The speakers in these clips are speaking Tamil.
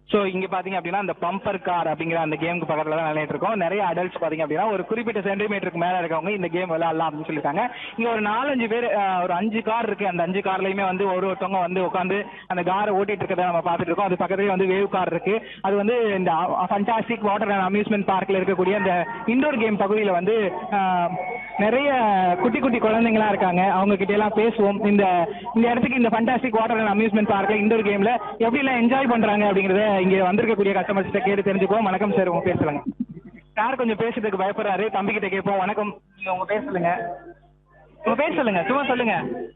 ஸோ இங்க பாத்தீங்க அப்படின்னா அந்த பம்பர் கார் அப்படிங்கிற அந்த கேமுக்கு பக்கத்துல தான் விளையாட்டு இருக்கோம் நிறைய அடல்ட்ஸ் பாத்தீங்க அப்படின்னா ஒரு குறிப்பிட்ட சென்டிமீட்டருக்கு மேல இருக்கவங்க இந்த கேம் விளையாடலாம் அப்படின்னு சொல்லியிருக்காங்க இங்க ஒரு நாலஞ்சு பேர் அஹ், ஒரு அஞ்சு கார் இருக்கு அந்த அஞ்சு கார்லயுமே வந்து ஒரு ஒருத்தவங்க வந்து உட்காந்து அந்த காரை ஓட்டிட்டு இருக்கதை நம்ம பார்த்துட்டு இருக்கோம் அது பக்கத்துலயே வந்து வேவ் கார் இருக்கு அது வந்து இந்த ஃபண்டாஸ்டிக் வாட்டர் அண்ட் அம்யூஸ்மெண்ட் பார்க்ல இருக்கக்கூடிய அந்த இண்டோர் கேம் பகுதியில வந்து அஹ், நிறைய குட்டி குட்டி குழந்தைங்களா இருக்காங்க அவங்க கிட்ட எல்லாம் பேசுவோம் இந்த இந்த இடத்துக்கு இந்த ஃபண்டாஸ்டிக் வாட்டர் அண்ட் அம்யூஸ்மெண்ட் பார்க்ல இண்டோர் கேம்ல எப்படி எல்லாம் என்ஜாய் பண்றாங்க அப்படிங்கறத இங்க வந்திருக்கக்கூடிய கஸ்டமர்ஸ் கிட்ட கேட்டு தெரிஞ்சுக்குவோம் வணக்கம் சார் உங்க பேர் சொல்லுங்க சார் கொஞ்சம் பேசுறதுக்கு பயப்படுறாரு தம்பி கிட்ட கேட்போம் வணக்கம் நீங்க உங்க பேர் சொல்லுங்க உங்க பேர் சொல்லுங்க சும்மா சொல்லுங்க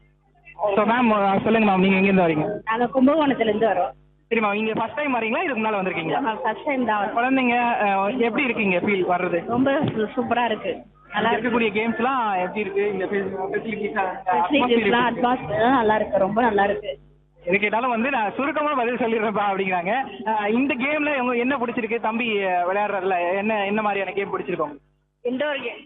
ஸோ மேம் சொல்லுங்க மேம் நீங்க எங்க இருந்து வரீங்க நாங்க கும்பகோணத்துல இருந்து வரோம் சரிம்மா இங்க ஃபர்ஸ்ட் டைம் வரீங்களா இதுக்கு முன்னால வந்திருக்கீங்களா ஃபர்ஸ்ட் டைம் தான் வரோம் குழந்தைங்க அஹ், எப்படி இருக்கீங்க ஃபீல் வர்றது ரொம்ப சூ- சூப்பரா இருக்கு நல்லா இங்க இருக்கு இருக்கக்கூடிய கேம்ஸ்லாம் எப்படி இருக்கு இந்த ஃபெசிலிட்டிஸ் ஃபெசிலிட்டிஸ்லாம் அட்வான்ஸ் நல்லா இருக்கு ரொம்ப நல்லா இருக்கு எது கேட்டாலும் வந்து நான் சுருக்கமா பதில் சொல்லிடுறேன்ப்பா அப்படிங்கிறாங்க அஹ், இந்த கேம்ல உங்களுக்கு என்ன பிடிச்சிருக்கு தம்பி அஹ், விளையாடுறதுல என்ன என்ன மாதிரியான கேம் பிடிச்சிருக்கும் இண்டோர் கேம்ஸ்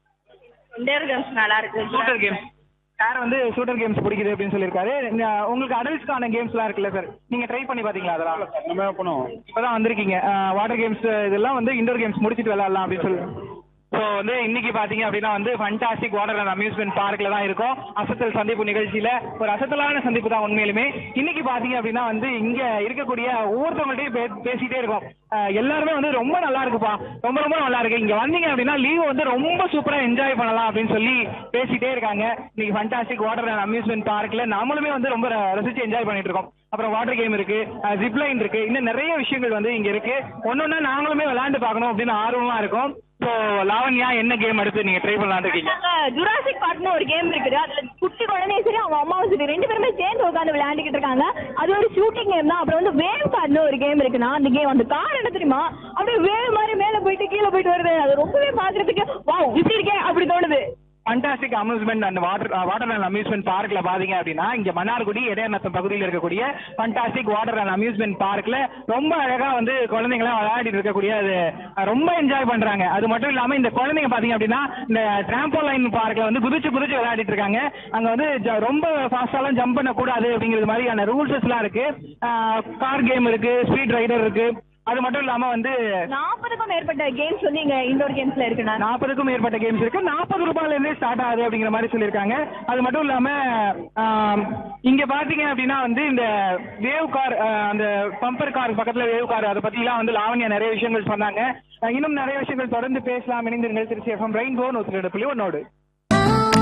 இண்டோர் கேம்ஸ் நல்லா இருக்கு ஷூட்டர் கேம்ஸ் சார் வந்து ஷூட்டர் கேம்ஸ் பிடிக்குது அப்படின்னு சொல்லியிருக்காரு இந்த உங்களுக்கு அடல்ட்ஸ்க்கான கேம்ஸ்லாம் இருக்குல்ல சார் நீங்க ட்ரை பண்ணி பாத்தீங்களா அதெல்லாம் நம்ம பண்ணுவோம் இப்பதான் வந்திருக்கீங்க வாட்டர் கேம்ஸ் இதெல்லாம் வந்து இண்டோர் கேம்ஸ் முடிச்சிட்டு விளையாடலாம் அப்படின்னு சொல்லி ஸோ வந்து இன்னைக்கு பாத்தீங்க அப்படின்னா வந்து ஃபண்டாஸ்டிக் வாட்டர் அண்ட் அம்யூஸ்மெண்ட் பார்க்ல தான் இருக்கோம் அசத்தல் சந்திப்பு நிகழ்ச்சியில ஒரு அசத்தலான சந்திப்பு தான் உண்மையிலுமே இன்னைக்கு பாத்தீங்க அப்படின்னா வந்து இங்க இருக்கக்கூடிய ஒவ்வொருத்தவங்கள்ட்டையும் பே- பேசிட்டே இருக்கோம் அஹ் எல்லாருமே வந்து ரொம்ப நல்லா இருக்குப்பா ரொம்ப ரொம்ப நல்லா இருக்கு இங்க வந்தீங்க அப்படின்னா லீவ் வந்து ரொம்ப சூப்பரா என்ஜாய் பண்ணலாம் அப்படின்னு சொல்லி பேசிட்டே இருக்காங்க இன்னைக்கு ஃபண்டாஸ்டிக் வாட்டர் அண்ட் அம்யூஸ்மெண்ட் பார்க்ல நாமளுமே வந்து ரொம்ப ர- ரசிச்சு என்ஜாய் பண்ணிட்டு இருக்கோம் அப்புறம் வாட்டர் கேம் இருக்கு ஜிப்லைன் இருக்கு இன்னும் நிறைய விஷயங்கள் வந்து இங்க இருக்கு ஒன்னொன்னா நாங்களுமே விளையாண்டு பார்க்கணும் அப்படின்னு ஆர்வமா இருக்கும் ஸோ லாவண்யா என்ன கேம் எடுத்து நீங்க ட்ரை பண்ணலாம்னு இருக்கீங்க ஜுராசிக் பார்க்னு ஒரு கேம் இருக்குது அதுல குட்டி குழந்தையும் சரி அவங்க அம்மாவும் சரி ரெண்டு பேருமே சேர்ந்து உட்காந்து விளையாண்டுக்கிட்டு இருக்காங்க அது ஒரு ஷூட்டிங் கேம் தான் அப்புறம் வந்து வேவ் கார்ட்னு ஒரு கேம் இருக்குன்னா அந்த கேம் அந்த கார் என்ன தெரியுமா அப்படியே வேவ் மாதிரி மேல போயிட்டு கீழே போயிட்டு வருது அது ரொம்பவே பாக்குறதுக்கு வாவ் இப்படி இருக்கே அப்படி தோணுது fantastic amusement and water water and amusement பார்க்ல பாத்தீங்க அப்படின்னா இங்க மன்னார்குடி இடையநத்தம் பகுதியில் இருக்கக்கூடிய ஃபண்டாஸ்டிக் வாட்டர் அண்ட் அம்யூஸ்மெண்ட் பார்க்ல ரொம்ப அழகா வந்து குழந்தைங்க எல்லாம் விளையாடிட்டு இருக்கக்கூடிய அது அஹ், ரொம்ப என்ஜாய் பண்றாங்க அது மட்டும் இல்லாம இந்த குழந்தைங்க பாத்தீங்க அப்படின்னா இந்த டிராம்போலைன் பார்க்ல வந்து குதிச்சு குதிச்சு விளையாடிட்டு இருக்காங்க அங்க வந்து ஜ- ரொம்ப ஃபாஸ்டாலாம் ஜம்ப் பண்ண கூடாது அப்படிங்கிறது மாதிரியான ரூல்ஸஸ் எல்லாம் இருக்கு கார் கேம் இருக்கு ஸ்பீட் ரைடர் இருக்கு அது மட்டும் இல்லாம வந்து நாற்பதுக்கும் மேற்பட்ட கேம்ஸ் வந்து இங்க இண்டோர் கேம்ஸ்ல இருக்குண்ணா நாற்பதுக்கும் மேற்பட்ட கேம்ஸ் இருக்கு நாற்பது ரூபாயில இருந்தே ஸ்டார்ட் ஆகுது அப்படிங்கிற மாதிரி சொல்லியிருக்காங்க அது மட்டும் இல்லாம ஆம், இங்க பாத்தீங்க அப்படின்னா வந்து இந்த வேவ் கார் அந்த பம்பர் கார் பக்கத்துல வேவ் கார் அதை பத்தி எல்லாம் வந்து லாவண்யா நிறைய விஷயங்கள் சொன்னாங்க அஹ், இன்னும் நிறைய விஷயங்கள் தொடர்ந்து பேசலாம் இணைந்திருங்கள் திருச்சி எஃப்எம் ரெயின்போ நூத்தி ரெண்டு புள்ளி ஒன்னோடு